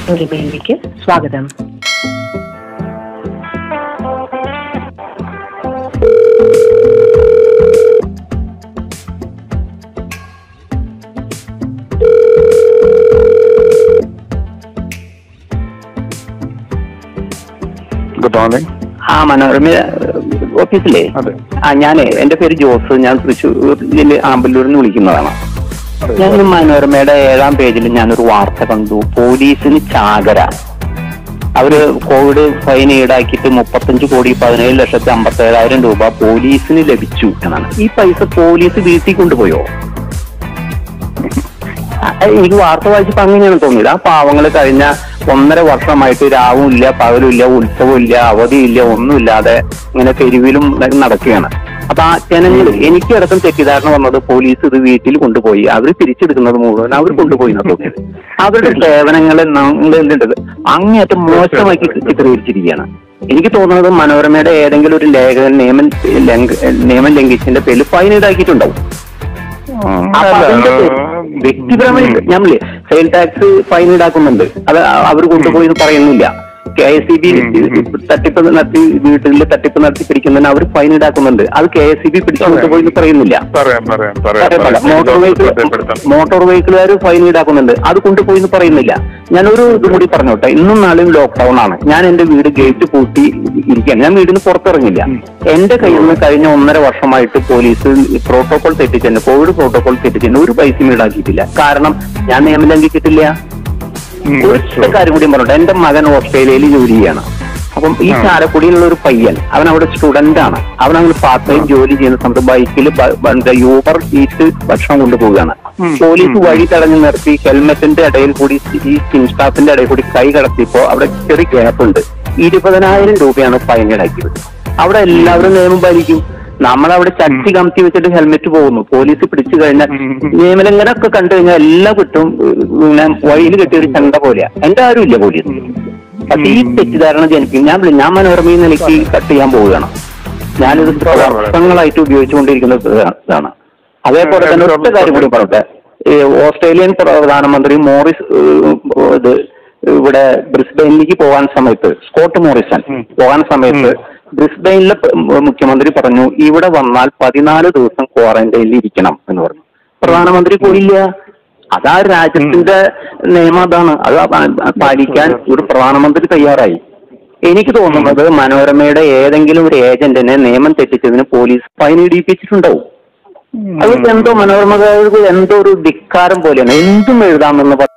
ഒരു മെയിലിലേക്ക് സ്വാഗതം good morning ആ മനോരമ ഓഫീസിലെ അതെ ആ ഞാനേ എന്റെ പേര് ജോസ് ഞാൻ തൃശ്ശൂർ ജില്ല ആമ്പല്ലൂരിൽ നിന്ന് വിളിക്കുന്നതാണ് ഞാൻ ഇന്ന് മനോരമയുടെ ഏഴാം പേജിൽ ഞാനൊരു വാർത്ത കണ്ടു പോലീസിന് ചാകര അവര് കോവിഡ് ഫൈൻ ഈടാക്കിയിട്ട് മുപ്പത്തഞ്ച് കോടി പതിനേഴ് ലക്ഷത്തി അമ്പത്തി ഏഴായിരം രൂപ പോലീസിന് ലഭിച്ചു എന്നാണ് ഈ പൈസ പോലീസ് വീട്ടിൽ കൊണ്ടുപോയോ ആ, എനിക്ക് വാർത്ത വായിച്ചപ്പോ അങ്ങനെയാണ് തോന്നിയത് ആ പാവങ്ങൾ കഴിഞ്ഞ ഒന്നര വർഷമായിട്ട് രാവും ഇല്ല പകലും ഇല്ല ഉത്സവം ഇല്ല അവധിയില്ല ഒന്നുമില്ലാതെ ഇങ്ങനെ തെരുവിലും നടക്കുകയാണ് അപ്പൊ ആ ജനങ്ങൾ എനിക്കടക്കം തെറ്റിദ്ധാരണ വന്നത് പോലീസ് ഇത് വീട്ടിൽ കൊണ്ടുപോയി അവർ തിരിച്ചെടുക്കുന്നത് മുഴുവൻ അവർ കൊണ്ടുപോയി എന്നാ തോന്നിയത് അവരുടെ സേവനങ്ങൾ നമ്മളുണ്ട് അങ്ങേയറ്റം മോശമാക്കി ചിത്രീകരിച്ചിരിക്കുകയാണ് എനിക്ക് തോന്നുന്നത് മനോരമയുടെ ഏതെങ്കിലും ഒരു ലേഖകൻ നിയമം ലംഘ- നിയമം ലംഘിച്ചതിന്റെ പേരിൽ ഫൈൻ ഈടാക്കിയിട്ടുണ്ടാവും അപ്പൊ അതിന്റെ വ്യക്തിപരമായിട്ട് ഞമ്മള് സെയിൽ ടാക്സ് ഫൈൻ ഈടാക്കുന്നുണ്ട് അത് അവർ കൊണ്ടുപോയി എന്ന് പറയുന്നില്ല കെ എസ് സി ബി തട്ടിപ്പ് നടത്തി വീട്ടിൽ തട്ടിപ്പ് നടത്തി പിടിക്കുന്നതിന് അവർ ഫൈൻ ഈടാക്കുന്നുണ്ട് അത് കെ എസ് സി ബി പിടിച്ചു കൊണ്ടുപോയി എന്ന് പറയുന്നില്ല പറയാം പറയാം പറയാം പറയപ്പെടാം. മോട്ടോർ വെഹിക്കിൾ ശ്രദ്ധപ്പെടുത്താം. മോട്ടോർ വെഹിക്കിളുകാർ ഫൈൻ ഈടാക്കുന്നുണ്ട് അത് കൊണ്ടുപോയി എന്ന് പറയുന്നില്ല ഞാനൊരു ഇത് കൂടി പറഞ്ഞോട്ടെ ഇന്നും നാളെയും ലോക്ക്ഡൌൺ ആണ് ഞാൻ എന്റെ വീട് ഗേറ്റ് പൂട്ടി ഇരിക്കുകയാണ് ഞാൻ വീടിന് പുറത്തിറങ്ങില്ല എന്റെ കയ്യിൽ നിന്ന് കഴിഞ്ഞ ഒന്നര വർഷമായിട്ട് പോലീസ് പ്രോട്ടോകോൾ തെറ്റിച്ചെന്നെ കോവിഡ് പ്രോട്ടോകോൾ തെറ്റിച്ചെന്നെ ഒരു പൈസയും ഈടാക്കിയിട്ടില്ല കാരണം ഞാൻ നിയമം ലംഘിച്ചിട്ടില്ല ഉം, ഒരു കാര്യം കൂടി പറഞ്ഞോട്ടെ എന്റെ മകൻ ഓസ്ട്രേലിയയിൽ ജോലി ചെയ്യാണ് അപ്പം ഈ ആ. ചാലക്കുടിയിലുള്ള ഒരു പയ്യൻ അവൻ അവിടെ സ്റ്റുഡന്റ് ആണ് അവൻ അങ്ങനെ പാർട്ട് ടൈം ജോലി ചെയ്യുന്ന സമയത്ത് ബൈക്കിൽ യൂബർ ഈറ്റ് ഭക്ഷണം കൊണ്ടുപോവുകയാണ് ഉം, പോലീസ് ഉം, വഴി തടഞ്ഞു നിർത്തി ഹെൽമെറ്റിന്റെ ഇടയിൽ കൂടി ഈ സ്കിൻ സ്റ്റാഫിന്റെ ഇടയിൽ കൂടി കൈ കടത്തിയപ്പോ അവിടെ ചെറിയ ഗ്യാപ്പ് ഉണ്ട് ഇരുപതിനായിരം രൂപയാണ് ഫൈൻ ഈടാക്കിയത് അവിടെ എല്ലാവരും നിയമം പാലിക്കും നമ്മളവിടെ ചട്ടി കമത്തി വെച്ചിട്ട് ഹെൽമെറ്റ് പോകുന്നു പോലീസ് പിടിച്ചു കഴിഞ്ഞാൽ ഉം, ഉം. നിയമലംഘനമൊക്കെ കണ്ടു കഴിഞ്ഞാൽ എല്ലാ കുറ്റവും പിന്നെ വഴിയിൽ കെട്ടിയ ഒരു ചെണ്ട പോലെയാ എന്റെ ആരും ഇല്ല പോലീസ് പക്ഷെ ഈ തെറ്റിദ്ധാരണ ജനിക്കും ഞാൻ വിളി- ഞാൻ മനോരമയിൽ നിന്ന് എനിക്ക് കട്ട് ചെയ്യാൻ പോവുകയാണ് ഞാനിത് വർഷങ്ങളായിട്ട് ഉപയോഗിച്ചുകൊണ്ടിരിക്കുന്ന ഇതാണ് അതേപോലെ തന്നെ ഒറ്റ കാര്യം കൂടി പറയട്ടെ ഈ ഓസ്ട്രേലിയൻ പ്രധാനമന്ത്രി മോറിസ് ഏഹ്, ഇത് ഇവിടെ ബ്രിസ്ബെയിനിലേക്ക് പോകാൻ സമയത്ത് സ്കോട്ട് മോറിസൺ ഉം. പോകാൻ സമയത്ത് ബ്രിസ്ബെയിനിലെ പ- മുഖ്യമന്ത്രി പറഞ്ഞു ഇവിടെ വന്നാൽ പതിനാല് ദിവസം ക്വാറന്റൈനിൽ ഇരിക്കണം എന്ന് പറഞ്ഞു പ്രധാനമന്ത്രി പോയില്ല അതാ രാജ്യത്തിന്റെ നിയമം അതാണ് അത് പാ- പാലിക്കാൻ ഒരു പ്രധാനമന്ത്രി തയ്യാറായി എനിക്ക് തോന്നുന്നത് മനോരമയുടെ ഏതെങ്കിലും ഒരു ഏജന്റിനെ നിയമം തെറ്റിച്ചതിന് പോലീസ് ഫൈൻ ഇടിപ്പിച്ചിട്ടുണ്ടാവും അത് എന്തോ മനോരമ എന്തോ ഒരു ധിക്കാരം പോലെയാണ് എന്തും എഴുതാമെന്ന്